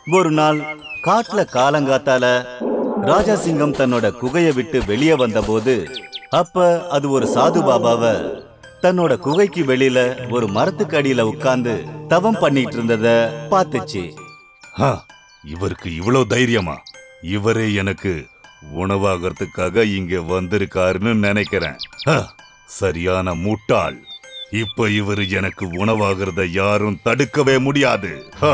ஒரு நாள் காட்டுல காலங்காத்தால ராஜா சிங்கம் தன்னோட குகையை விட்டு வெளியே வந்தபோது அப்ப அது ஒரு சாது பாபாவ தன்னோட குகைக்கு வெளியில ஒரு மரத்துக்கு அடியில உட்கார்ந்து தவம் பண்ணிட்டு இருந்தத பார்த்துச்சு ஹா, இவருக்கு இவ்வளவு தைரியமா இவரே எனக்கு உணவாகிறதுக்காக இங்க வந்திருக்காருன்னு நினைக்கிறேன் ஹ, சரியான முட்டாள் இப்ப இவரு எனக்கு உணவாகிறத யாரும் தடுக்கவே முடியாது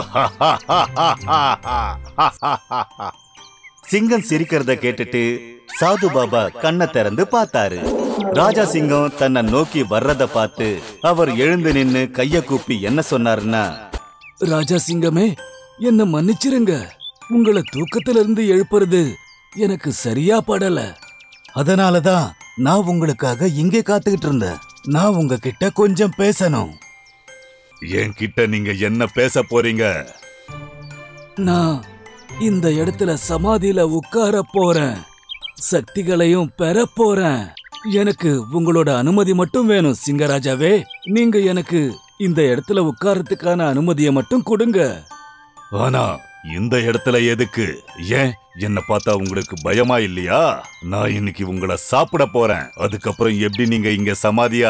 சிங்கம் சிரிக்கிறத கேட்டுட்டு சாது பாபா கண்ணை திறந்து பார்த்தாரு ராஜா சிங்கம் தன்னை நோக்கி வர்றத பார்த்து அவர் எழுந்து நின்னு கைய கூப்பி என்ன சொன்னாருன்னா ராஜா சிங்கமே என்ன மன்னிச்சிருங்க உங்களை தூக்கத்துல இருந்து எழுப்புறது எனக்கு சரியா படல அதனாலதான் நான் உங்களுக்காக இங்கே காத்துக்கிட்டு இருந்தேன் நான் உங்ககிட்ட கொஞ்சம் பேசணும் என்கிட்ட நீங்க என்ன பேச போறீங்க நான் இந்த இடத்துல சமாதியில உட்கார போறேன் சக்திகளையும் பெற போறேன் எனக்கு உங்களோட அனுமதி மட்டும் வேணும் சிங்கராஜாவே நீங்க எனக்கு இந்த இடத்துல உட்கார்றதுக்கான அனுமதியை மட்டும் கொடுங்க ஆனா இந்த இடத்துல எதுக்கு ஏன் என்ன பார்த்தா உங்களுக்கு பயமா இல்லையா நான் இன்னைக்கு உங்களை சாப்பிட போறேன் அதுக்கப்புறம் எப்படி நீங்க இங்க சமாதியா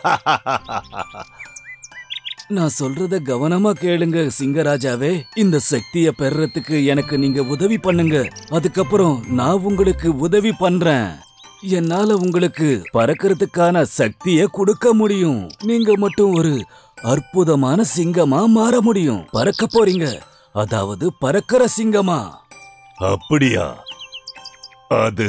நான் சொல்றத கவனமா கேளுங்க சிங்கராஜாவே இந்த சக்திய பெறறதுக்கு எனக்கு நீங்க உதவி பண்ணுங்க அதுக்கப்புறம் நான் உங்களுக்கு உதவி பண்றேன் என்னால உங்களுக்கு பறக்கிறதுக்கான சக்திய கொடுக்க முடியும் நீங்க மட்டும் ஒரு அற்புதமான சிங்கமா மாற முடியும் பறக்க போறீங்க அதாவது பறக்கிற சிங்கமா அப்படியா அது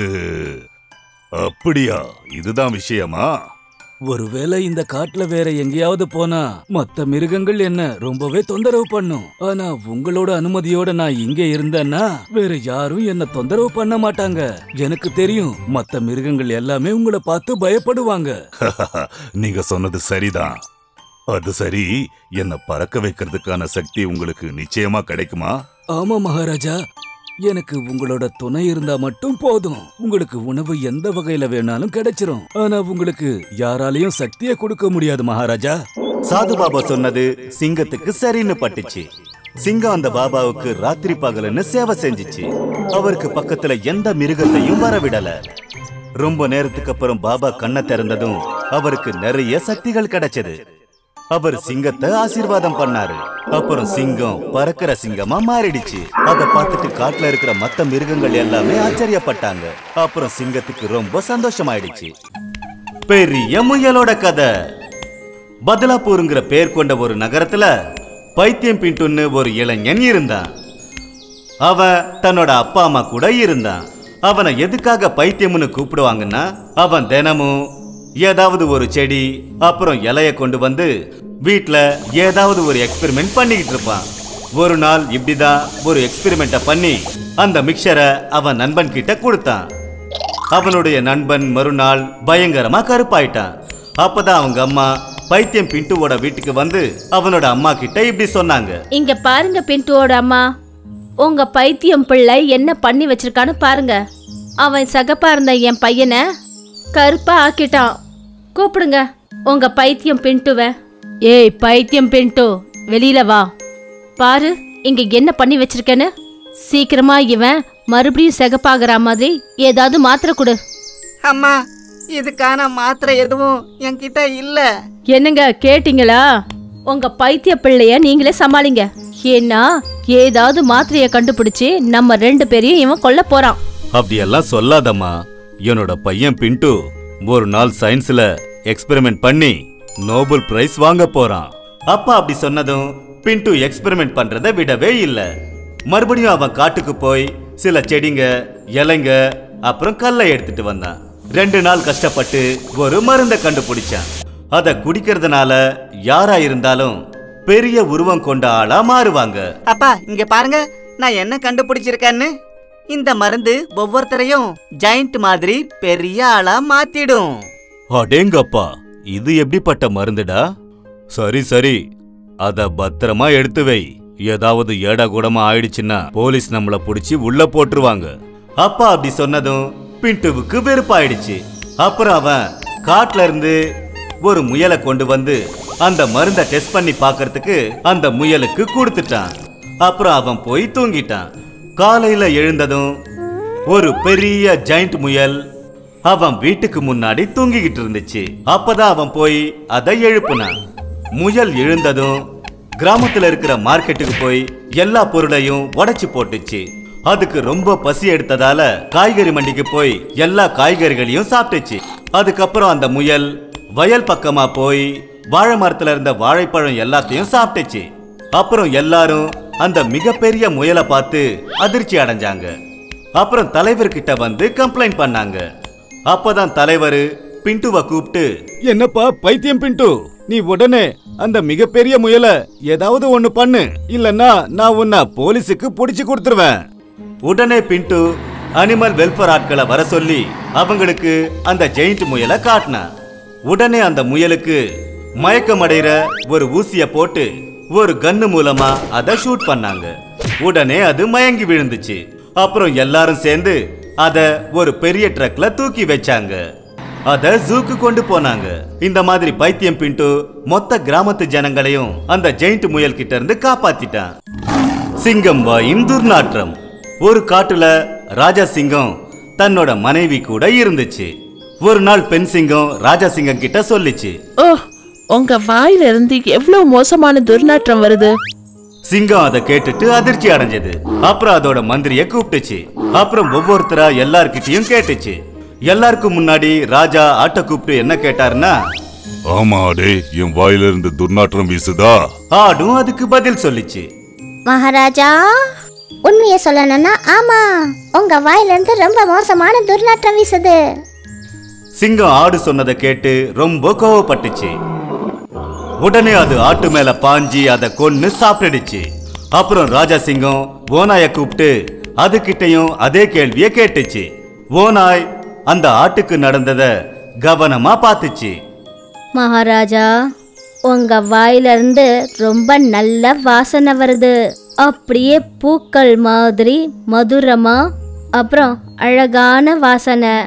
அப்படியா இதுதான் விஷயமா ஒருவேளை இந்த காட்டுல வேற எங்கேயாவது போனா மத்த மிருகங்கள் என்ன ரொம்பவே தொந்தரவு பண்ணும் ஆனா உங்களோட அனுமதியோட நான் இங்க இருந்தேன்னா வேற யாரும் என்ன தொந்தரவு பண்ண மாட்டாங்க எனக்கு தெரியும் மத்த மிருகங்கள் எல்லாமே உங்களை பார்த்து பயப்படுவாங்க நீங்க சொன்னது சரிதான் அது சரி என்ன பறக்க வைக்கிறதுக்கான சக்தி உங்களுக்கு நிச்சயமா கிடைக்குமா ஆமா மகாராஜா எனக்கு உங்களோட துணை இருந்தா மட்டும் போதும் உங்களுக்கு உணவு எந்த வகையில வேணாலும் கிடைச்சிரும் ஆனா உங்களுக்கு யாராலையும் சக்தியை கொடுக்க முடியாது மகாராஜா சாது பாபா சொன்னது சிங்கத்துக்கு சரின்னு பட்டுச்சு சிங்கம் அந்த பாபாவுக்கு ராத்திரி பகலுன்னு சேவை செஞ்சுச்சு அவருக்கு பக்கத்துல எந்த மிருகத்தையும் வரவிடல ரொம்ப நேரத்துக்கு அப்புறம் பாபா கண்ணை திறந்ததும் அவருக்கு நிறைய சக்திகள் கிடைச்சது அவர் சிங்கத்தை ஆசீர்வாதம் பண்ணாரு அப்புறம் சிங்கம் பறக்கிற சிங்கமா மாறிடுச்சு அத பார்த்துட்டு காட்டுல இருக்கிற மத்த மிருகங்கள் எல்லாமே ஆச்சரியப்பட்டாங்க அப்புறம் சிங்கத்துக்கு ரொம்ப சந்தோஷமாயிடுச்சு பெரிய முயலோட கதை பதலாப்பூருங்கிற பேர் கொண்ட ஒரு நகரத்துல பைத்தியம் பின்ட்டுன்னு ஒரு இளைஞன் இருந்தான் அவன் தன்னோட அப்பா அம்மா கூட இருந்தான் அவனை எதுக்காக பைத்தியம்னு கூப்பிடுவாங்கன்னா அவன் தினமும் ஏதாவது ஒரு செடி அப்புறம் இலைய கொண்டு வந்து வீட்ல ஏதாவது ஒரு எக்ஸ்பெரிமெண்ட் பண்ணிக்கிட்டு இருப்பான் ஒரு நாள் இப்படிதான் ஒரு எக்ஸ்பெரிமெண்ட்டை பண்ணி அந்த மிக்சரை அவன் நண்பன் கிட்ட கொடுத்தான் அவனுடைய நண்பன் மறுநாள் பயங்கரமா கருப்பாயிட்டான் அப்பதான் அவங்க அம்மா பைத்தியம் பின்ட்டுவோட வீட்டுக்கு வந்து அவனோட அம்மா கிட்ட இப்படி சொன்னாங்க இங்க பாருங்க பின்ட்டுவோட அம்மா உங்க பைத்தியம் பிள்ளை என்ன பண்ணி வச்சிருக்கான்னு பாருங்க அவன் சகப்பா இருந்த என் பையனை கருப்பா ஆக்கிட்டான் கூப்பிடுங்க உங்க பைத்தியம் பின்ட்டுவ ஏய் பைத்தியம் பின்ட்டு வெளியில வா பாரு இங்க என்ன பண்ணி வச்சிருக்கேன்னு சீக்கிரமா இவன் மறுபடியும் சிகப்பாகிற மாதிரி ஏதாவது மாத்திரை கொடு அம்மா இதுக்கான மாத்திரை எதுவும் என்கிட்ட இல்ல என்னங்க கேட்டிங்களா உங்க பைத்திய பிள்ளைய நீங்களே சமாளிங்க ஏன்னா ஏதாவது மாத்திரைய கண்டுபிடிச்சு நம்ம ரெண்டு பேரையும் இவன் கொல்ல போறான் அப்படியெல்லாம் சொல்லாதம்மா என்னோட பையன் பின்ட்டு ஒரு நாள் சயின்ஸ்ல எக்ஸ்பெரிமெண்ட் பண்ணி நோபல் பிரைஸ் வாங்க போறான் அப்பா அப்படி சொன்னதும் பின்ட்டு எக்ஸ்பெரிமெண்ட் பண்றத விடவே இல்ல மறுபடியும் அவன் காட்டுக்கு போய் சில செடிங்க இலைங்க அப்புறம் கல்லை எடுத்துட்டு வந்தான் ரெண்டு நாள் கஷ்டப்பட்டு ஒரு மருந்தை கண்டுபிடிச்சான் அத குடிக்கிறதுனால யாரா இருந்தாலும் பெரிய உருவம் கொண்ட ஆளா மாறுவாங்க அப்பா இங்க பாருங்க நான் என்ன கண்டுபிடிச்சிருக்கேன்னு இந்த மருந்து ஒவ்வொருத்தரையும் ஜெயிண்ட் மாதிரி பெரிய ஆளா மாத்திடும் அடேங்கப்பா இது எப்படிப்பட்ட மருந்துடா சரி சரி அத பத்திரமா எடுத்து வை ஏதாவது ஏடா கூடமா ஆயிடுச்சுன்னா போலீஸ் நம்மள புடிச்சு உள்ள போட்டுருவாங்க அப்பா அப்படி சொன்னதும் பின்ட்டுவுக்கு வெறுப்பாயிடுச்சு அப்புறம் அவன் காட்டுல இருந்து ஒரு முயலை கொண்டு வந்து அந்த மருந்தை டெஸ்ட் பண்ணி பார்க்கறதுக்கு அந்த முயலுக்கு கொடுத்துட்டான் அப்புறம் அவன் போய் தூங்கிட்டான் காலையில எழுந்ததும் ஒரு பெரிய ஜெயிண்ட் முயல் அவன் வீட்டுக்கு முன்னாடி தூங்கிக்கிட்டு இருந்துச்சு அப்பதான் அவன் போய் அதை எழுப்புனான் முயல் எழுந்ததும் கிராமத்துல இருக்கிற மார்க்கெட்டுக்கு போய் எல்லா பொருளையும் உடைச்சு போட்டுச்சு அதுக்கு ரொம்ப பசி எடுத்ததால காய்கறி மண்டிக்கு போய் எல்லா காய்கறிகளையும் சாப்பிட்டுச்சு அதுக்கப்புறம் அந்த முயல் வயல் பக்கமா போய் வாழை மரத்துல இருந்த வாழைப்பழம் எல்லாத்தையும் சாப்பிட்டுச்சு அப்புறம் எல்லாரும் அந்த மிகப்பெரிய முயலை பார்த்து அதிர்ச்சி அடைஞ்சாங்க அப்புறம் தலைவர்கிட்ட வந்து கம்ப்ளைண்ட் பண்ணாங்க அப்பதான் தலைவர் பிண்டுவை கூப்பிட்டு என்னப்பா பைத்தியம் பிண்டு நீ உடனே அந்த மிகப்பெரிய முயல ஏதாவது ஒண்ணு பண்ணு இல்லன்னா நான் உன்னை போலீஸுக்கு புடிச்சு கொடுத்துருவேன் உடனே பிண்டு அனிமல் வெல்ஃபேர் ஆட்களை வர சொல்லி அவங்களுக்கு அந்த ஜெயிண்ட் முயலை காட்டினான் உடனே அந்த முயலுக்கு மயக்கமடைகிற ஒரு ஊசிய போட்டு ஒரு கன்னு மூலமா அதை ஷூட் பண்ணாங்க உடனே அது மயங்கி விழுந்துச்சு அப்புறம் எல்லாரும் சேர்ந்து அத ஒரு பெரிய ட்ரக்ல தூக்கி வச்சாங்க அத ஜூக்கு கொண்டு போனாங்க இந்த மாதிரி பைத்தியம் பிண்டு மொத்த கிராமத்து ஜனங்களையும் அந்த ஜெயிண்ட் முயல் கிட்ட இருந்து காப்பாத்திட்டான் சிங்கம் வாயின் துர்நாற்றம் ஒரு காட்டுல ராஜா சிங்கம் தன்னோட மனைவி கூட இருந்துச்சு ஒரு நாள் பெண் சிங்கம் ராஜா சிங்கம் கிட்ட சொல்லிச்சு ஓ உங்க வாயில இருந்து எவ்வளவு மோசமான துர்நாற்றம் வருது சிங்கம் அதை கேட்டுட்டு அதிர்ச்சி அடைஞ்சது அப்புறம் அதோட மந்திரிய கூப்பிட்டுச்சு அப்புறம் ஒவ்வொருத்தரா எல்லார்கிட்டயும் கேட்டுச்சு எல்லாருக்கும் முன்னாடி ராஜா ஆட்டை கூப்பிட்டு என்ன கேட்டாருன்னா ஆமா டே என் வாயிலிருந்து துர்நாற்றம் வீசுதா ஆடும் அதுக்கு பதில் சொல்லிச்சு மகாராஜா உண்மையை சொல்லணும்னா ஆமா உங்க வாயிலிருந்து ரொம்ப மோசமான துர்நாற்றம் வீசுது சிங்கம் ஆடு சொன்னதை கேட்டு ரொம்ப கோவப்பட்டுச்சு உடனே அது ஆட்டு மேல பாஞ்சி அதை கொன்னு சாப்பிட்டுடுச்சு அப்புறம் ராஜா சிங்கம் ஓநாய கூப்பிட்டு அதுகிட்டயும் அதே கேள்வியை கேட்டுச்சு ஓநாய் அந்த ஆட்டுக்கு நடந்தத கவனமா பார்த்துச்சு மகாராஜா உங்க வாயிலிருந்து ரொம்ப நல்ல வாசனை வருது அப்படியே பூக்கள் மாதிரி மதுரமா அப்புறம் அழகான வாசனை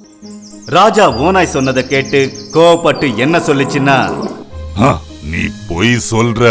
ராஜா ஓநாய் சொன்னதை கேட்டு கோவப்பட்டு என்ன சொல்லுச்சுன்னா ஹ, நீ பொய் சொல்ற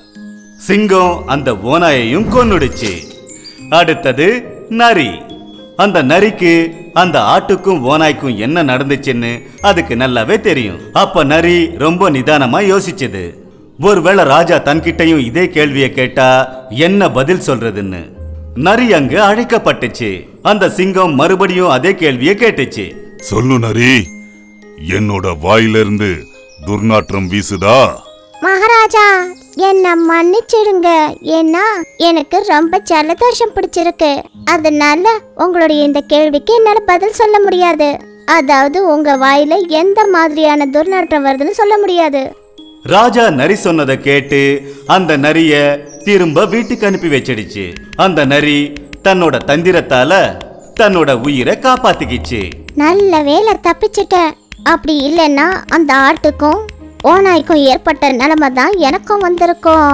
சிங்கம் அந்த ஓநாயையும் கொன்னுடுச்சு அடுத்தது நரி அந்த நரிக்கு அந்த ஆட்டுக்கும் ஓநாய்க்கும் என்ன நடந்துச்சுன்னு அதுக்கு நல்லாவே தெரியும் அப்ப நரி ரொம்ப நிதானமா யோசிச்சது ஒருவேளை ராஜா தன்கிட்டயும் இதே கேள்வியை கேட்டா என்ன பதில் சொல்றதுன்னு நரி அங்கு அழைக்கப்பட்டுச்சு அந்த சிங்கம் மறுபடியும் அதே கேள்வியை கேட்டுச்சு சொல்லு நரி என்னோட வாயிலிருந்து துர்நாற்றம் வீசுதா மகாராஜா என்ன மன்னிச்சிடுங்க ஏன்னா எனக்கு ரொம்ப ஜலதோஷம் பிடிச்சிருக்கு அதனால உங்களுடைய இந்த கேள்விக்கு என்னால பதில் சொல்ல முடியாது அதாவது உங்க வாயில எந்த மாதிரியான துர்நாற்றம் வருதுன்னு சொல்ல முடியாது ராஜா நரி சொன்னதை கேட்டு அந்த நரிய திரும்ப வீட்டுக்கு அனுப்பி வச்சிடுச்சு அந்த நரி தன்னோட தந்திரத்தால தன்னோட உயிரை காப்பாத்திக்கிச்சு நல்ல வேலை தப்பிச்சிட்டேன் அப்படி இல்லைன்னா அந்த ஆட்டுக்கும் ஓநாய்க்கும் ஏற்பட்ட நிலைமை தான் எனக்கும் வந்திருக்கும்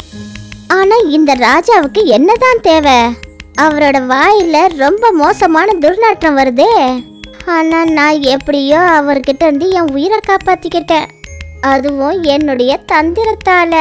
ஆனா இந்த ராஜாவுக்கு என்னதான் தேவை அவரோட வாயில ரொம்ப மோசமான துர்நாற்றம் வருதே ஆனா நான் எப்படியோ அவர்கிட்ட இருந்து என் உயிரை காப்பாத்திக்கிட்டேன் அதுவும் என்னுடைய தந்திரத்தால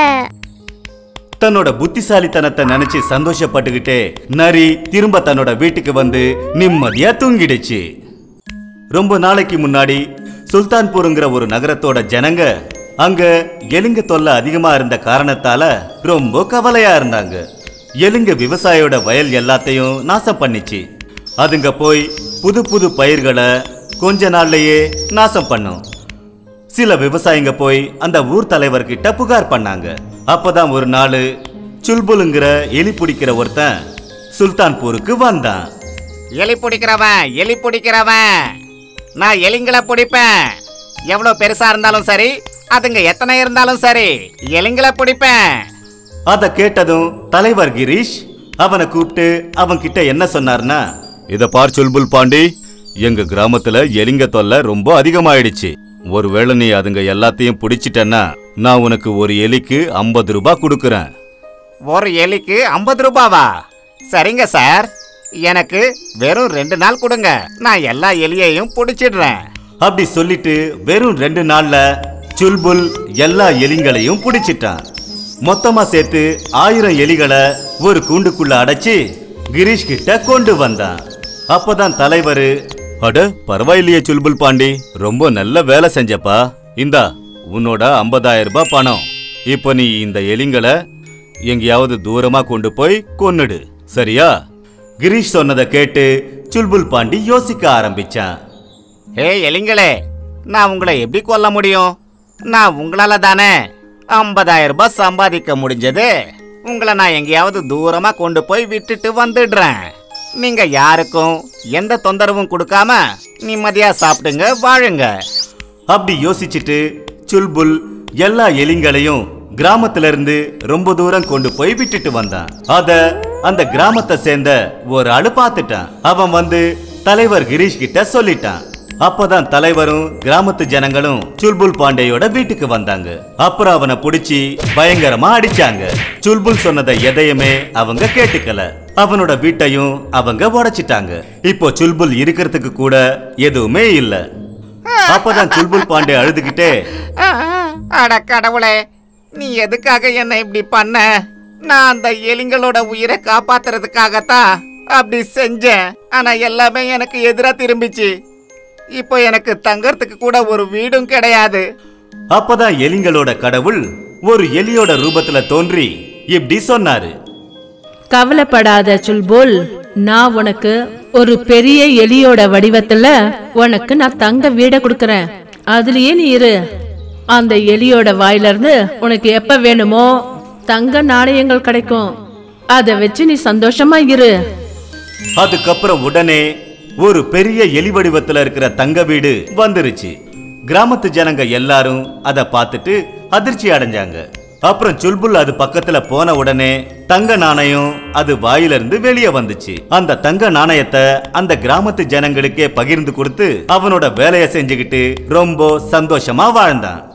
தன்னோட புத்திசாலித்தனத்தை நினைச்சு சந்தோஷப்பட்டுக்கிட்டே நரி திரும்ப தன்னோட வீட்டுக்கு வந்து நிம்மதியா தூங்கிடுச்சு ரொம்ப நாளைக்கு முன்னாடி சுல்தான்பூருங்கிற ஒரு நகரத்தோட ஜனங்க அங்க எலிங்க தொல்லை அதிகமா இருந்த காரணத்தால ரொம்ப கவலையா இருந்தாங்க எலிங்க விவசாயியோட வயல் எல்லாத்தையும் நாசம் பண்ணிச்சு அதுங்க போய் புது புது பயிர்களை கொஞ்ச நாள்லயே நாசம் பண்ணும் சில விவசாயிங்க போய் அந்த ஊர் தலைவர்கிட்ட புகார் பண்ணாங்க அப்பதான் ஒரு நாள் சுல்புலுங்கிற எலி பிடிக்கிற ஒருத்தன் சுல்தான்பூருக்கு வந்தான் எலி பிடிக்கிறவன் எலி பிடிக்கிறவன் நான் எலிங்களை பிடிப்பேன் எவ்வளோ பெருசா இருந்தாலும் சரி அதுங்க எத்தனை இருந்தாலும் சரி எலிங்களை பிடிப்பேன் அதை கேட்டதும் தலைவர் கிரீஷ் அவனை கூப்பிட்டு அவன் கிட்ட என்ன சொன்னார்னா இத பார் சுல்புல் பாண்டி எங்க கிராமத்துல எலிங்க தொல்லை ரொம்ப அதிகமாயிடுச்சு ஒருவேளை நீ அதுங்க எல்லாத்தையும் பிடிச்சிட்டன்னா நான் உனக்கு ஒரு எலிக்கு ஐம்பது ரூபாய் கொடுக்கறேன் ஒரு எலிக்கு ஐம்பது ரூபாவா சரிங்க சார் எனக்கு வெறும் ரெண்டு நாள் கொடுங்க நான் எல்லா எலியையும் பிடிச்சிடுறேன் அப்படி சொல்லிட்டு வெறும் ரெண்டு நாள்ல சுல்புல் எல்லா எலிங்களையும் பிடிச்சிட்டான் மொத்தமா சேர்த்து ஆயிரம் எலிகளை ஒரு கூண்டுக்குள்ள அடைச்சு கிரீஷ் கிட்ட கொண்டு வந்தான் அப்பதான் தலைவர் அட பரவாயில்லையே சுல்புல் பாண்டி ரொம்ப நல்ல வேலை செஞ்சப்பா இந்தா உன்னோட 50000 ரூபாய் பணம் இப்போ நீ இந்த எலிங்களை எங்கேயாவது தூரமா கொண்டு போய் கொன்னுடு சரியா கிரீஷ் சொன்னதை கேட்டு சுல்புல் பாண்டி யோசிக்க ஆரம்பிச்சான் ஹே எலிங்களே நான் உங்களை எப்படி கொல்ல முடியும் நான் உங்களால தானே 50000 ரூபாய் சம்பாதிக்க முடிஞ்சது உங்களை நான் எங்கேயாவது தூரமா கொண்டு போய் விட்டுட்டு வந்துடுறேன் நீங்க யாருக்கும் எந்த தொந்தரவும் கொடுக்காம நிம்மதியா சாப்பிடுங்க வாழுங்க அப்படி யோசிச்சுட்டு சுல்புல் எல்லா எலிங்களையும் கிராமத்துல இருந்து ரொம்ப தூரம் கொண்டு போய் விட்டுட்டு வந்தான் அத அந்த கிராமத்தை சேர்ந்த ஒரு ஆளு பார்த்துட்டான் அவன் வந்து தலைவர் கிரீஷ் கிட்ட சொல்லிட்டான் அப்பதான் தலைவரும் கிராமத்து ஜனங்களும் சுல்புல் பாண்டேயோட வீட்டுக்கு வந்தாங்க அப்புறம் அவனை புடிச்சு பயங்கரமா அடிச்சாங்க சுல்புல் சொன்னதை எதையுமே அவங்க கேட்டுக்கல அவனோட வீட்டையும் அவங்க உடைச்சிட்டாங்க இப்போ சுல்புல் இருக்கிறதுக்கு கூட எதுவுமே இல்ல அப்பதான் சுல்புல் பாண்டே அழுதுகிட்டே அட கடவுளே நீ எதுக்காக என்ன இப்படி பண்ண நான் அந்த எலிங்களோட உயிரை காப்பாத்துறதுக்காகத்தான் அப்படி செஞ்சேன் ஆனா எல்லாமே எனக்கு எதிரா திரும்பிச்சு இப்போ எனக்கு தங்கறதுக்கு கூட ஒரு வீடும் கிடையாது அப்பதான் எலிங்களோட கடவுள் ஒரு எலியோட ரூபத்துல தோன்றி இப்படி சொன்னாரு கவலைப்படாத சுல்புல் நான் உனக்கு ஒரு பெரிய எலியோட வடிவத்துல உனக்கு நான் தங்க வீட கொடுக்கறேன் அதுலயே நீ இரு அந்த எலியோட வாயில இருந்து உனக்கு எப்ப வேணுமோ தங்க நாணயங்கள் கிடைக்கும் அதை வச்சு நீ சந்தோஷமா இரு அதுக்கப்புறம் உடனே ஒரு பெரிய எலி வடிவத்துல இருக்கிற தங்க வீடு வந்துருச்சு கிராமத்து ஜனங்க எல்லாரும் அத பார்த்துட்டு அதிர்ச்சி அடைஞ்சாங்க அப்புறம் சுல்புல் அது பக்கத்துல போன உடனே தங்க நாணயம் அது வாயிலிருந்து வெளியே வந்துச்சு அந்த தங்க நாணயத்தை அந்த கிராமத்து ஜனங்களுக்கே பகிர்ந்து கொடுத்து அவனோட வேலையை செஞ்சுக்கிட்டு ரொம்ப சந்தோஷமா வாழ்ந்தான்